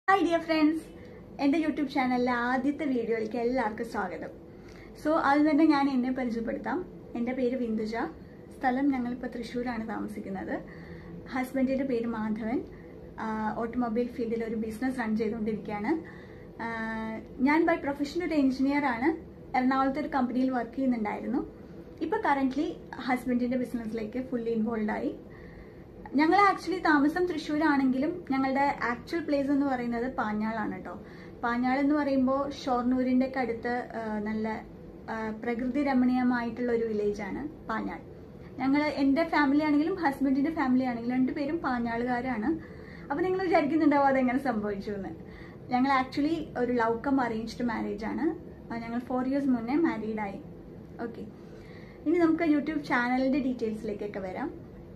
hi dear friends എൻ്റെ YouTube ചാനലിലെ ആദ്യത്തെ വീഡിയോയിലേക്ക് എല്ലാവർക്കും സ്വാഗതം സോ അത് തന്നെ ഞാൻ എന്നെ പരിചയപ്പെടുത്താം എൻ്റെ പേര് ബിന്ദുജ സ്ഥലം ഞങ്ങളിപ്പോൾ തൃശ്ശൂരാണ് താമസിക്കുന്നത് ഹസ്ബൻഡിൻ്റെ പേര് മാധവൻ ഓട്ടോമൊബൈൽ ഫീൽഡിൽ ഒരു ബിസിനസ് റൺ ചെയ്തുകൊണ്ടിരിക്കുകയാണ് ആഹ് ഞാൻ ബൈ പ്രൊഫഷൻ ഒരു എഞ്ചിനീയർ ആണ് എറണാകുളത്തെ ഒരു കമ്പനിയിൽ വർക്ക് ചെയ്യുന്നുണ്ടായിരുന്നു ഇപ്പോൾ കറൻ്റ്ലി ഹസ്ബൻഡിൻ്റെ ബിസിനസ്സിലേക്ക് ഫുള്ളി ഇൻവോൾവ് ആയി ഞങ്ങൾ ആക്ച്വലി താമസം തൃശ്ശൂരാണെങ്കിലും ഞങ്ങളുടെ ആക്ച്വൽ പ്ലേസ് എന്ന് പറയുന്നത് പാഞ്ഞാളാണ് കേട്ടോ പാഞ്ഞാൾ എന്ന് പറയുമ്പോൾ ഷൊർണൂരിൻ്റെ ഒക്കെ അടുത്ത് ആ, നല്ല ആ, പ്രകൃതി രമണീയമായിട്ടുള്ള ഒരു വില്ലേജാണ് പാഞ്ഞാൾ ഞങ്ങൾ എൻ്റെ ഫാമിലി ആണെങ്കിലും ഹസ്ബൻഡിൻ്റെ ഫാമിലി ആണെങ്കിലും രണ്ടുപേരും പാഞ്ഞാളുകാരാണ് അപ്പോൾ നിങ്ങൾ വിചാരിക്കുന്നുണ്ടാവും അതെങ്ങനെ സംഭവിച്ചു എന്ന് ഞങ്ങൾ ആക്ച്വലി ഒരു ലവ് കം അറേഞ്ച്ഡ് മാരേജ് ആണ് ആ, ഞങ്ങൾ ഫോർ ഇയേഴ്സ് മുന്നേ മാരീഡ് ആയി ഓക്കെ ഇനി നമുക്ക് യൂട്യൂബ് ചാനലിൻ്റെ ഡീറ്റെയിൽസിലേക്കൊക്കെ വരാം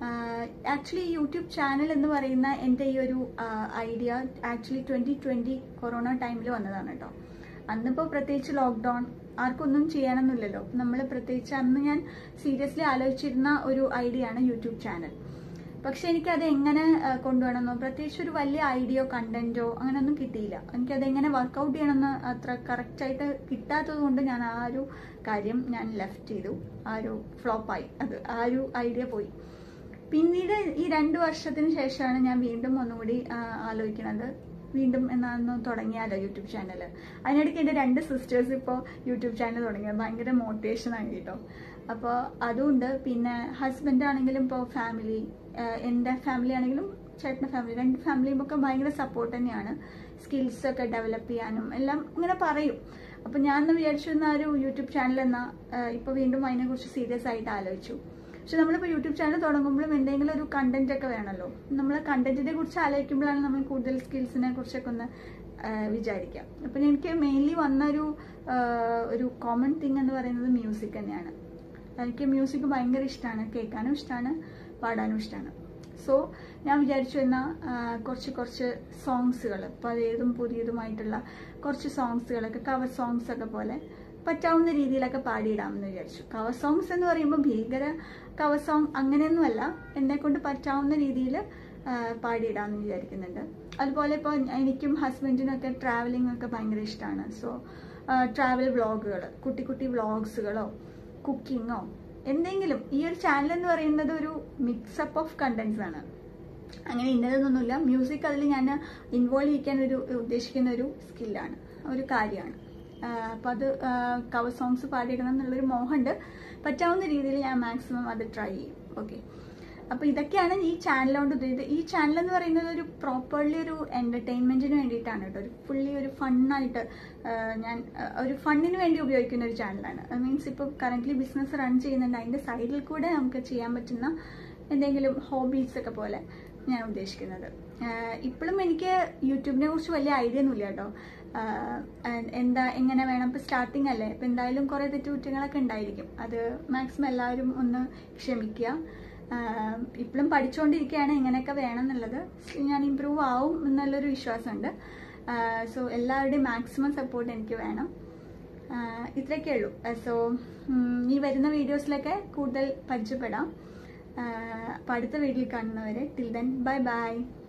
ആക്ച്വലി യൂട്യൂബ് ചാനൽ എന്ന് പറയുന്ന എൻ്റെ ഈ ഒരു idea actually twenty twenty corona ടൈമിൽ വന്നതാണ് കേട്ടോ അന്നിപ്പോൾ പ്രത്യേകിച്ച് ലോക്ക്ഡൗൺ ആർക്കൊന്നും ചെയ്യാനൊന്നുമില്ലല്ലോ നമ്മൾ പ്രത്യേകിച്ച് അന്ന് ഞാൻ സീരിയസ്ലി ആലോചിച്ചിരുന്ന ഒരു ഐഡിയ ആണ് യൂട്യൂബ് ചാനൽ പക്ഷെ എനിക്കത് എങ്ങനെ ആ, കൊണ്ടുപോകണമെന്നോ പ്രത്യേകിച്ച് ഒരു വലിയ ഐഡിയോ കണ്ടന്റോ അങ്ങനെയൊന്നും കിട്ടിയില്ല എനിക്കത് എങ്ങനെ വർക്കൗട്ട് ചെയ്യണമെന്ന് അത്ര കറക്റ്റായിട്ട് കിട്ടാത്തത് കൊണ്ട് ഞാൻ ആ ഒരു കാര്യം ഞാൻ ലെഫ്റ്റ് ചെയ്തു ആ ഒരു ഫ്ലോപ്പായി അത് ആ ഒരു ഐഡിയ പോയി പിന്നീട് ഈ രണ്ട് വർഷത്തിന് ശേഷമാണ് ഞാൻ വീണ്ടും ഒന്നുകൂടി ആ, ആലോചിക്കുന്നത് വീണ്ടും എന്നാന്ന് തുടങ്ങിയാലോ യൂട്യൂബ് ചാനൽ അതിനിടയ്ക്ക് എൻ്റെ രണ്ട് സിസ്റ്റേഴ്സ് ഇപ്പോൾ യൂട്യൂബ് ചാനൽ തുടങ്ങിയത് ഭയങ്കര മോട്ടിവേഷൻ ആണ് കേട്ടോ അപ്പോൾ അതുകൊണ്ട് പിന്നെ ഹസ്ബൻഡ് ആണെങ്കിലും ഇപ്പോൾ ഫാമിലി എൻ്റെ ഫാമിലി ആണെങ്കിലും ചേട്ടൻ്റെ ഫാമിലി രണ്ട് ഫാമിലിയും ഒക്കെ ഭയങ്കര സപ്പോർട്ട് തന്നെയാണ് സ്കിൽസ് ഒക്കെ ഡെവലപ്പ് ചെയ്യാനും എല്ലാം ഇങ്ങനെ പറയും അപ്പോൾ ഞാൻ എന്ന് വിചാരിച്ചിരുന്ന ആ ഒരു യൂട്യൂബ് ചാനൽ എന്നാൽ ഇപ്പോൾ വീണ്ടും അതിനെക്കുറിച്ച് സീരിയസ് ആയിട്ട് ആലോചിച്ചു പക്ഷെ നമ്മളിപ്പോൾ യൂട്യൂബ് ചാനൽ തുടങ്ങുമ്പോഴും എന്തെങ്കിലും ഒരു കണ്ടന്റ് ഒക്കെ വേണമല്ലോ നമ്മൾ കണ്ടന്റിനെ കുറിച്ച് ആലോചിക്കുമ്പോഴാണ് നമ്മൾ കൂടുതൽ സ്കിൽസിനെ കുറിച്ചൊക്കെ ഒന്ന് ആ, വിചാരിക്കുക അപ്പം എനിക്ക് മെയിൻലി വന്നൊരു ആ, ഒരു കോമൺ തിങ് എന്ന് പറയുന്നത് മ്യൂസിക് തന്നെയാണ് എനിക്ക് മ്യൂസിക് ഭയങ്കര ഇഷ്ടമാണ് കേൾക്കാനും ഇഷ്ടമാണ് പാടാനും ഇഷ്ടമാണ് സോ ഞാൻ വിചാരിച്ചു എന്നാൽ കുറച്ച് കുറച്ച് സോങ്സുകൾ പഴയതും പുതിയതുമായിട്ടുള്ള കുറച്ച് സോങ്സുകളൊക്കെ കവർ സോങ്സ് ഒക്കെ പോലെ പറ്റാവുന്ന രീതിയിലൊക്കെ പാടിയിടാമെന്ന് വിചാരിച്ചു കവർ സോങ്സ് എന്ന് പറയുമ്പോൾ ഭീകര കവർ സോങ് അങ്ങനെയൊന്നുമല്ല എന്നെ കൊണ്ട് പറ്റാവുന്ന രീതിയിൽ പാടിയിടാമെന്ന് വിചാരിക്കുന്നുണ്ട് അതുപോലെ ഇപ്പോൾ എനിക്കും ഹസ്ബൻഡിനും ഒക്കെ ട്രാവലിംഗ് ഒക്കെ ഭയങ്കര ഇഷ്ടമാണ് സോ ട്രാവൽ വ്ളോഗുകൾ കുട്ടി കുട്ടി വ്ളോഗ്സുകളോ കുക്കിങ്ങോ എന്തെങ്കിലും ഈ ഒരു ചാനൽ എന്ന് പറയുന്നത് ഒരു മിക്സപ്പ് ഓഫ് കണ്ടന്റ്സ് ആണ് അങ്ങനെ ഇന്നതൊന്നുമില്ല മ്യൂസിക് അതിൽ ഞാൻ ഇൻവോൾവ് ചെയ്യിക്കാൻ ഒരു ഉദ്ദേശിക്കുന്ന ഒരു സ്കില്ലാണ് ഒരു കാര്യമാണ് അപ്പം അത് കവർ സോങ്സ് പാടിയിടണം എന്നുള്ളൊരു മോഹമുണ്ട് പറ്റാവുന്ന രീതിയിൽ ഞാൻ മാക്സിമം അത് ട്രൈ ചെയ്യും ഓക്കെ അപ്പോൾ ഇതൊക്കെയാണ് ഈ ചാനൽ കൊണ്ട് ഉദ്ദേശിച്ചത് ഈ ചാനൽ എന്ന് പറയുന്നത് ഒരു പ്രോപ്പർലി ഒരു എൻ്റർടൈൻമെൻറ്റിന് വേണ്ടിയിട്ടാണ് കേട്ടോ ഒരു ഫുള്ളി ഒരു ഫണ്ണായിട്ട് ഞാൻ ആ, ഒരു ഫണ്ണിന് വേണ്ടി ഉപയോഗിക്കുന്ന ഒരു ചാനലാണ് അത് മീൻസ് ഇപ്പോൾ കറൻ്റ്ലി ബിസിനസ് റൺ ചെയ്യുന്നുണ്ട് അതിൻ്റെ സൈഡിൽ കൂടെ നമുക്ക് ചെയ്യാൻ പറ്റുന്ന എന്തെങ്കിലും ഹോബീസ് ഒക്കെ പോലെ ഞാൻ ഉദ്ദേശിക്കുന്നത് ഇപ്പോഴും എനിക്ക് യൂട്യൂബിനെ കുറിച്ച് വലിയ ഐഡിയ ഒന്നുമില്ല കേട്ടോ ആഹ് and എന്താ എങ്ങനെ വേണം ഇപ്പം സ്റ്റാർട്ടിങ് അല്ലേ ഇപ്പം എന്തായാലും കുറേ തെറ്റുകുറ്റങ്ങളൊക്കെ ഉണ്ടായിരിക്കും അത് മാക്സിമം എല്ലാവരും ഒന്ന് ക്ഷമിക്കുക ഇപ്പോഴും പഠിച്ചുകൊണ്ടിരിക്കുകയാണ് എങ്ങനെയൊക്കെ വേണം എന്നുള്ളത് ഞാൻ ഇമ്പ്രൂവ് ആവും എന്നുള്ളൊരു വിശ്വാസമുണ്ട് സോ എല്ലാവരുടെയും മാക്സിമം സപ്പോർട്ട് എനിക്ക് വേണം ആഹ് ഇത്രയൊക്കെ ഉള്ളൂ സോ ഈ വരുന്ന വീഡിയോസിലൊക്കെ കൂടുതൽ പരിചയപ്പെടാം ആഹ് അപ്പോൾ അടുത്ത വീഡിയോയിൽ കാണുന്നവരെ ടിൽ ദെൻ ബൈ ബൈ